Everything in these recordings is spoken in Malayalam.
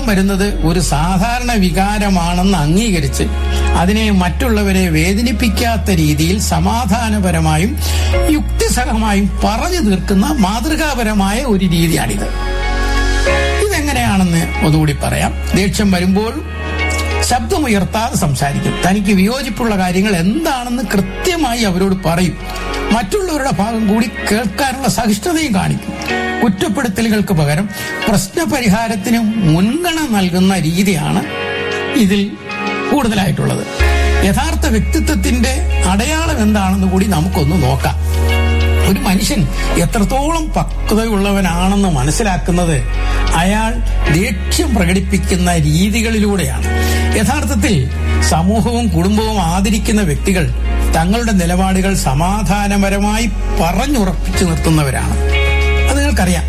വരുന്നത് ഒരു സാധാരണ വികാരമാണെന്ന് അംഗീകരിച്ച് അതിനെ മറ്റുള്ളവരെ വേദനിപ്പിക്കാത്ത രീതിയിൽ സമാധാനപരമായും യുക്തിസഹമായും പറഞ്ഞു തീർക്കുന്ന മാതൃകാപരമായ ഒരു രീതിയാണിത് ഇതെങ്ങനെയാണെന്ന് ഒന്നുകൂടി പറയാം ദേഷ്യം വരുമ്പോൾ ശബ്ദമുയർത്താതെ സംസാരിക്കും തനിക്ക് വിയോജിപ്പുള്ള കാര്യങ്ങൾ എന്താണെന്ന് കൃത്യമായി അവരോട് പറയും മറ്റുള്ളവരുടെ ഭാഗം കൂടി കേൾക്കാനുള്ള സഹിഷ്ണുതയും കാണിക്കും കുറ്റപ്പെടുത്തലുകൾക്ക് പകരം പ്രശ്നപരിഹാരത്തിന് മുൻഗണന നൽകുന്ന രീതിയാണ് ഇതിൽ കൂടുതലായിട്ടുള്ളത് യഥാർത്ഥ വ്യക്തിത്വത്തിന്റെ അടയാളം എന്താണെന്ന് കൂടി നമുക്കൊന്ന് നോക്കാം ഒരു മനുഷ്യൻ എത്രത്തോളം പക്വതയുള്ളവനാണെന്ന് മനസ്സിലാക്കുന്നത് അയാൾ ദേഷ്യം പ്രകടിപ്പിക്കുന്ന രീതികളിലൂടെയാണ് യഥാർത്ഥത്തിൽ സമൂഹവും കുടുംബവും ആദരിക്കുന്ന വ്യക്തികൾ തങ്ങളുടെ നിലപാടുകൾ സമാധാനപരമായി പറഞ്ഞുറപ്പിച്ചു നിർത്തുന്നവരാണ് അത് നിങ്ങൾക്കറിയാം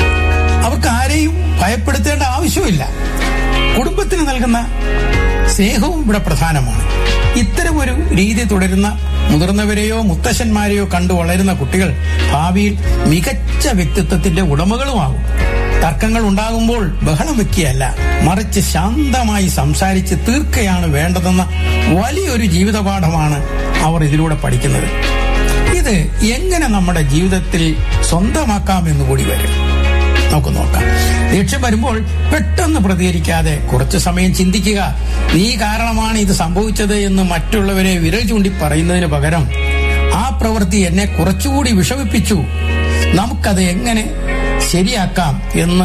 അവർക്ക് ആരെയും ഭയപ്പെടുത്തേണ്ട ആവശ്യമില്ല കുടുംബത്തിന് നൽകുന്ന സ്നേഹവും ഇവിടെ പ്രധാനമാണ് ഇത്തരമൊരു രീതി തുടരുന്ന മുതിർന്നവരെയോ മുത്തശ്ശന്മാരെയോ കണ്ടു വളരുന്ന കുട്ടികൾ ഭാവിയിൽ മികച്ച വ്യക്തിത്വത്തിന്റെ ഉടമകളുമാകും തർക്കങ്ങൾ ഉണ്ടാകുമ്പോൾ ബഹളം വെക്കുകയല്ല മറിച്ച് ശാന്തമായി സംസാരിച്ച് തീർക്കുകയാണ് വേണ്ടതെന്ന വലിയൊരു ജീവിതപാഠമാണ് അവർ ഇതിലൂടെ പഠിക്കുന്നത് ഇത് എങ്ങനെ നമ്മുടെ ജീവിതത്തിൽ സ്വന്തമാക്കാമെന്ന് കൂടി വരും നമുക്ക് നോക്കാം ദേഷ്യം വരുമ്പോൾ പെട്ടെന്ന് പ്രതികരിക്കാതെ കുറച്ചു സമയം ചിന്തിക്കുക നീ കാരണമാണ് ഇത് സംഭവിച്ചത് എന്ന് മറ്റുള്ളവരെ വിരൽ ചൂണ്ടി പറയുന്നതിന് പകരം ആ പ്രവൃത്തി എന്നെ കുറച്ചുകൂടി വിഷമിപ്പിച്ചു നമുക്കത് എങ്ങനെ ശരിയാക്കാം എന്ന്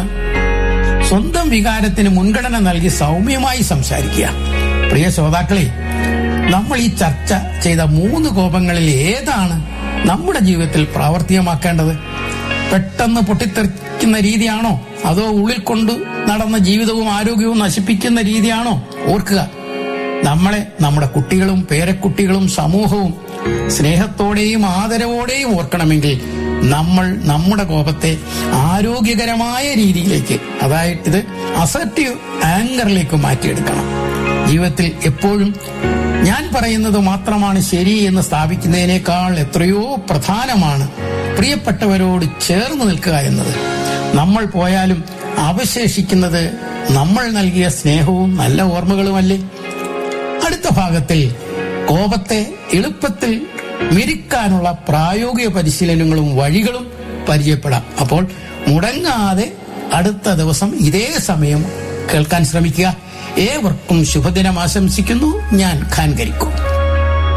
സ്വന്തം വികാരത്തിന് മുൻഗണന നൽകി സൗമ്യമായി സംസാരിക്കുക പ്രിയ ശ്രോതാക്കളെ നമ്മൾ ഈ ചർച്ച ചെയ്ത മൂന്ന് കോപങ്ങളിൽ ഏതാണ് നമ്മുടെ ജീവിതത്തിൽ പ്രാവർത്തികമാക്കേണ്ടത് പെട്ടെന്ന് പൊട്ടിത്തെറിക്കുന്ന രീതിയാണോ അതോ ഉള്ളിൽ കൊണ്ട് നടന്ന ജീവിതവും ആരോഗ്യവും നശിപ്പിക്കുന്ന രീതിയാണോ ഓർക്കുക നമ്മളെ നമ്മുടെ കുട്ടികളും പേരക്കുട്ടികളും സമൂഹവും സ്നേഹത്തോടെയും ആദരവോടെയും ഓർക്കണമെങ്കിൽ നമ്മൾ നമ്മുടെ കോപത്തെ ആരോഗ്യകരമായ രീതിയിലേക്ക് അതായത് ഇത് അസർട്ടീവ് ആങ്കറിലേക്ക് മാറ്റിയെടുക്കണം ജീവിതത്തിൽ എപ്പോഴും ഞാൻ പറയുന്നത് മാത്രമാണ് ശരി എന്ന് സ്ഥാപിക്കുന്നതിനേക്കാൾ എത്രയോ പ്രധാനമാണ് പ്രിയപ്പെട്ടവരോട് ചേർന്ന് നിൽക്കുക എന്നത് നമ്മൾ പോയാലും അവശേഷിക്കുന്നത് നമ്മൾ നൽകിയ സ്നേഹവും നല്ല ഓർമ്മകളുമല്ലേ അടുത്ത ഭാഗത്തിൽ കോപത്തെ എളുപ്പത്തിൽ മെരിക്കാനുള്ള പ്രായോഗിക പരിശീലനങ്ങളും വഴികളും പരിചയപ്പെടാം അപ്പോൾ മുടങ്ങാതെ അടുത്ത ദിവസം ഇതേ സമയം കേൾക്കാൻ ശ്രമിക്കുക ഏവർക്കും ശുഭദിനം ആശംസിക്കുന്നു ഞാൻ ഖാൻ കരിക്കും